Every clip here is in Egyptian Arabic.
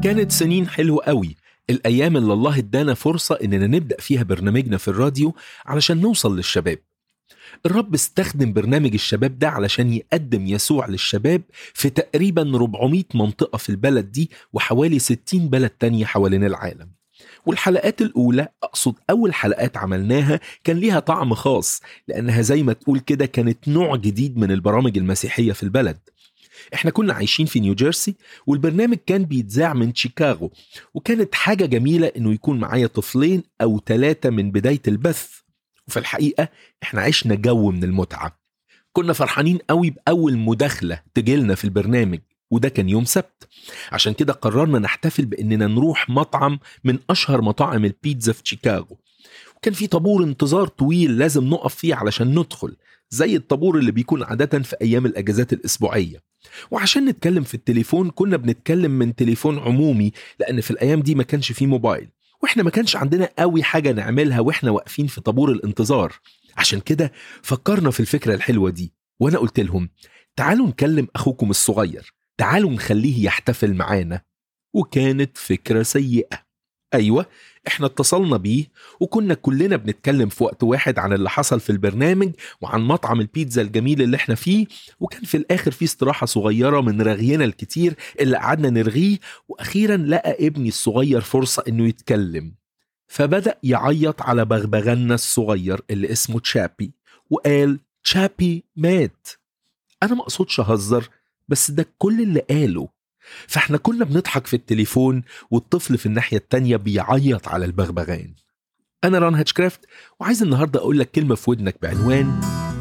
كانت سنين حلوة قوي الأيام اللي الله ادانا فرصة إننا نبدأ فيها برنامجنا في الراديو علشان نوصل للشباب الرب استخدم برنامج الشباب ده علشان يقدم يسوع للشباب في تقريبا 400 منطقة في البلد دي وحوالي 60 بلد تانية حوالين العالم والحلقات الأولى أقصد أول حلقات عملناها كان ليها طعم خاص لأنها زي ما تقول كده كانت نوع جديد من البرامج المسيحية في البلد احنا كنا عايشين في نيوجيرسي والبرنامج كان بيتذاع من شيكاغو وكانت حاجة جميلة انه يكون معايا طفلين او ثلاثة من بداية البث وفي الحقيقة احنا عشنا جو من المتعة كنا فرحانين قوي بأول مداخلة تجيلنا في البرنامج وده كان يوم سبت عشان كده قررنا نحتفل باننا نروح مطعم من اشهر مطاعم البيتزا في شيكاغو وكان في طابور انتظار طويل لازم نقف فيه علشان ندخل زي الطابور اللي بيكون عادة في أيام الأجازات الأسبوعية وعشان نتكلم في التليفون كنا بنتكلم من تليفون عمومي لأن في الأيام دي ما كانش فيه موبايل واحنا ما كانش عندنا قوي حاجة نعملها واحنا واقفين في طابور الانتظار عشان كده فكرنا في الفكرة الحلوة دي وانا قلت لهم تعالوا نكلم اخوكم الصغير تعالوا نخليه يحتفل معانا وكانت فكرة سيئة ايوه احنا اتصلنا بيه وكنا كلنا بنتكلم في وقت واحد عن اللي حصل في البرنامج وعن مطعم البيتزا الجميل اللي احنا فيه وكان في الاخر في استراحة صغيرة من رغينا الكتير اللي قعدنا نرغيه واخيرا لقى ابني الصغير فرصة انه يتكلم فبدأ يعيط على بغبغنا الصغير اللي اسمه تشابي وقال تشابي مات انا ما اقصدش اهزر بس ده كل اللي قاله فاحنا كنا بنضحك في التليفون والطفل في الناحية التانية بيعيط على البغبغان أنا ران هاتشكرافت وعايز النهاردة أقول لك كلمة في ودنك بعنوان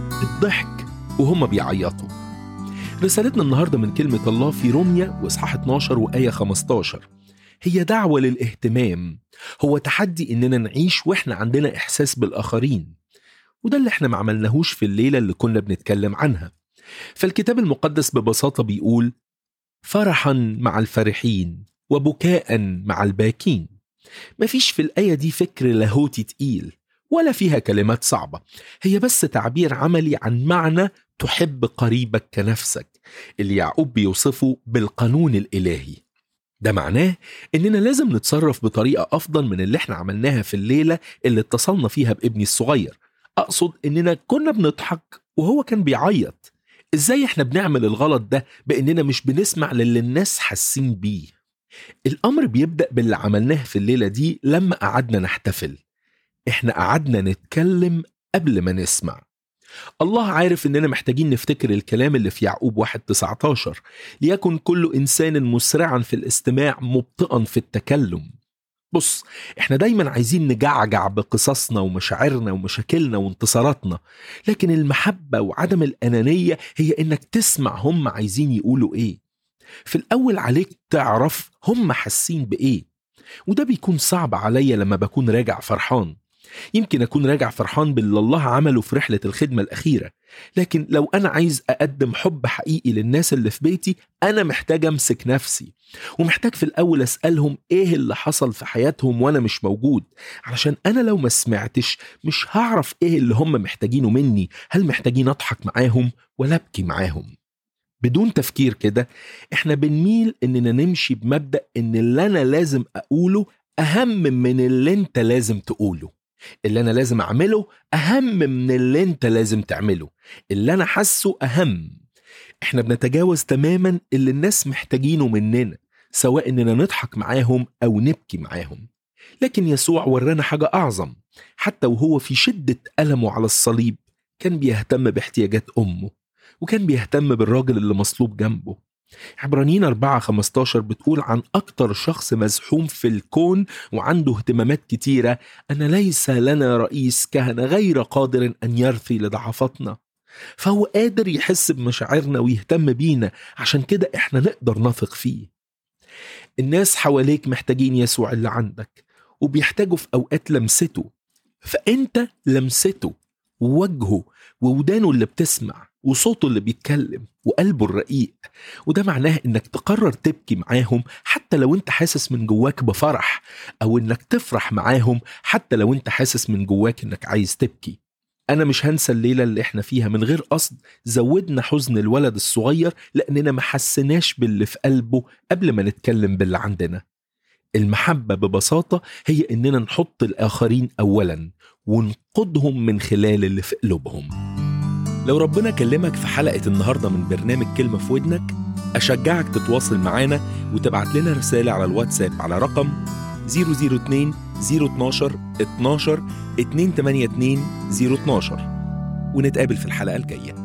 الضحك وهم بيعيطوا رسالتنا النهاردة من كلمة الله في روميا وإصحاح 12 وآية 15 هي دعوة للاهتمام هو تحدي إننا نعيش وإحنا عندنا إحساس بالآخرين وده اللي إحنا ما عملناهوش في الليلة اللي كنا بنتكلم عنها فالكتاب المقدس ببساطة بيقول فرحا مع الفرحين وبكاء مع الباكين مفيش في الآية دي فكر لاهوتي تقيل ولا فيها كلمات صعبة هي بس تعبير عملي عن معنى تحب قريبك كنفسك اللي يعقوب بيوصفه بالقانون الإلهي ده معناه إننا لازم نتصرف بطريقة أفضل من اللي احنا عملناها في الليلة اللي اتصلنا فيها بابني الصغير أقصد إننا كنا بنضحك وهو كان بيعيط ازاي احنا بنعمل الغلط ده باننا مش بنسمع للي الناس حاسين بيه الامر بيبدا باللي عملناه في الليله دي لما قعدنا نحتفل احنا قعدنا نتكلم قبل ما نسمع الله عارف اننا محتاجين نفتكر الكلام اللي في يعقوب 1 19 ليكن كل انسان مسرعا في الاستماع مبطئا في التكلم بص احنا دايما عايزين نجعجع بقصصنا ومشاعرنا ومشاكلنا وانتصاراتنا لكن المحبة وعدم الأنانية هي انك تسمع هم عايزين يقولوا ايه في الأول عليك تعرف هم حاسين بإيه وده بيكون صعب عليا لما بكون راجع فرحان يمكن أكون راجع فرحان باللي الله عمله في رحلة الخدمة الأخيرة لكن لو أنا عايز أقدم حب حقيقي للناس اللي في بيتي أنا محتاج أمسك نفسي ومحتاج في الأول أسألهم إيه اللي حصل في حياتهم وأنا مش موجود علشان أنا لو ما سمعتش مش هعرف إيه اللي هم محتاجينه مني هل محتاجين أضحك معاهم ولا أبكي معاهم بدون تفكير كده احنا بنميل اننا نمشي بمبدأ ان اللي انا لازم اقوله اهم من اللي انت لازم تقوله اللي انا لازم اعمله اهم من اللي انت لازم تعمله اللي انا حاسه اهم احنا بنتجاوز تماما اللي الناس محتاجينه مننا سواء اننا نضحك معاهم او نبكي معاهم لكن يسوع ورانا حاجة أعظم حتى وهو في شدة ألمه على الصليب كان بيهتم باحتياجات أمه وكان بيهتم بالراجل اللي مصلوب جنبه عبرانيين 4 15 بتقول عن أكتر شخص مزحوم في الكون وعنده اهتمامات كتيرة أن ليس لنا رئيس كهنة غير قادر أن يرثي لضعفاتنا فهو قادر يحس بمشاعرنا ويهتم بينا عشان كده احنا نقدر نثق فيه الناس حواليك محتاجين يسوع اللي عندك وبيحتاجوا في أوقات لمسته فأنت لمسته ووجهه وودانه اللي بتسمع وصوته اللي بيتكلم وقلبه الرقيق وده معناه انك تقرر تبكي معاهم حتى لو انت حاسس من جواك بفرح او انك تفرح معاهم حتى لو انت حاسس من جواك انك عايز تبكي انا مش هنسى الليله اللي احنا فيها من غير قصد زودنا حزن الولد الصغير لاننا ما حسناش باللي في قلبه قبل ما نتكلم باللي عندنا المحبة ببساطة هي إننا نحط الآخرين أولا ونقودهم من خلال اللي في قلوبهم لو ربنا كلمك في حلقة النهاردة من برنامج كلمة في ودنك أشجعك تتواصل معانا وتبعت لنا رسالة على الواتساب على رقم 002 012 12 282 012 ونتقابل في الحلقة الجاية